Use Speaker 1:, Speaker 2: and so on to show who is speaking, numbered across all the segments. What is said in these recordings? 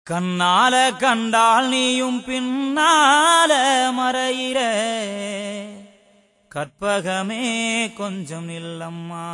Speaker 1: கண்ணால கண்டால் நீயும் பின்னால மறையிற கற்பகமே கொஞ்சம் இல்லம்மா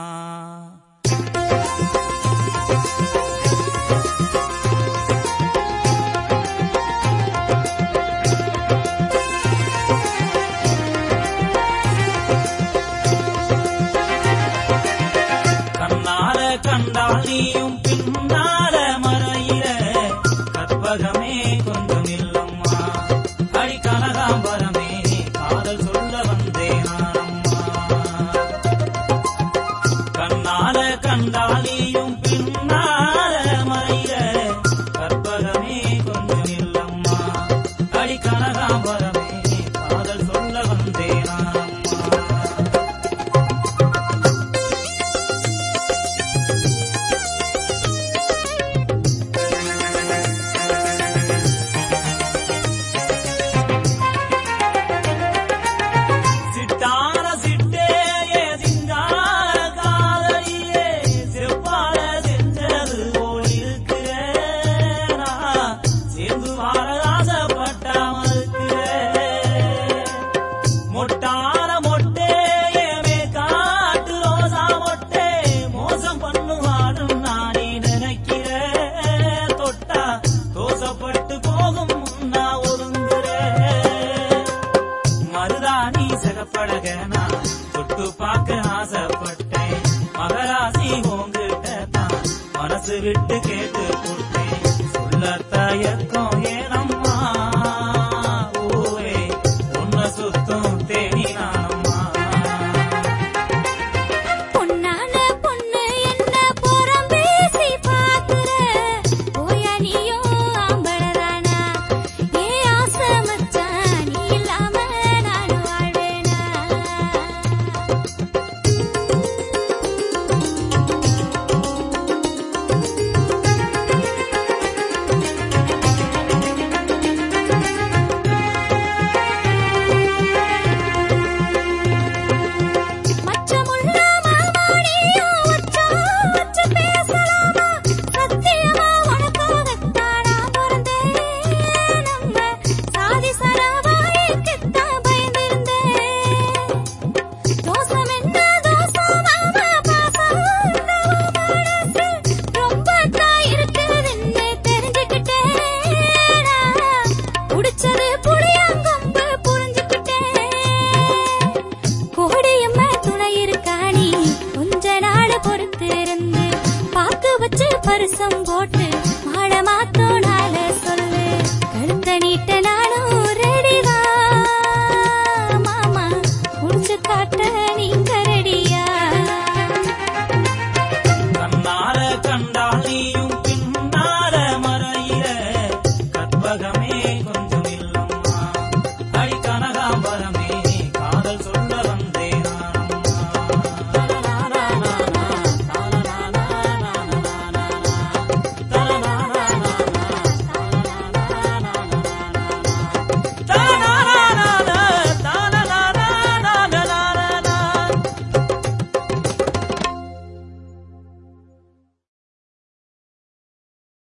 Speaker 1: கண்ணால கண்டால் நீயும் பின்னால மறையிற கற்பகமே கொஞ்சம் இல்லம்மா அடி கனகாம்பரமே காதல் சொல்ல வந்தேன் நானம்மா கண்ணால கண்டால் நீயும் பின்னால மறையிற கற்பகமே கொஞ்சம் இல்லம்மா அடி கனகாம்பரமே காதல் சொல்ல வந்தேன் நானம்மா சிட்டார சிட்டே ஏ சிங்கார காதலியே செவ்வாழ செஞ்சது போல் இருக்கிறேன் நான் சேர்ந்து வாழ ஆசைப்பட்டாமல் இருக்கிறேன் மொட்டார மொட்டே ஏமே காட்டு ரோசா மொட்டே மோசம் பண்ணுவாடும் நானே நினைக்கிறேன் தொட்டா தோசப்பட்டு போகும் முன்னா ஒதுங்குறேன் மருதாணி சகப்பழக நான் தொட்டு பார்க்க ஆசைப்பட்டேன் மகராசி உங்கிட்ட தான் மனசு விட்டு கேட்டு போட்டேன் சொல்ல தயக்கம் ஏனா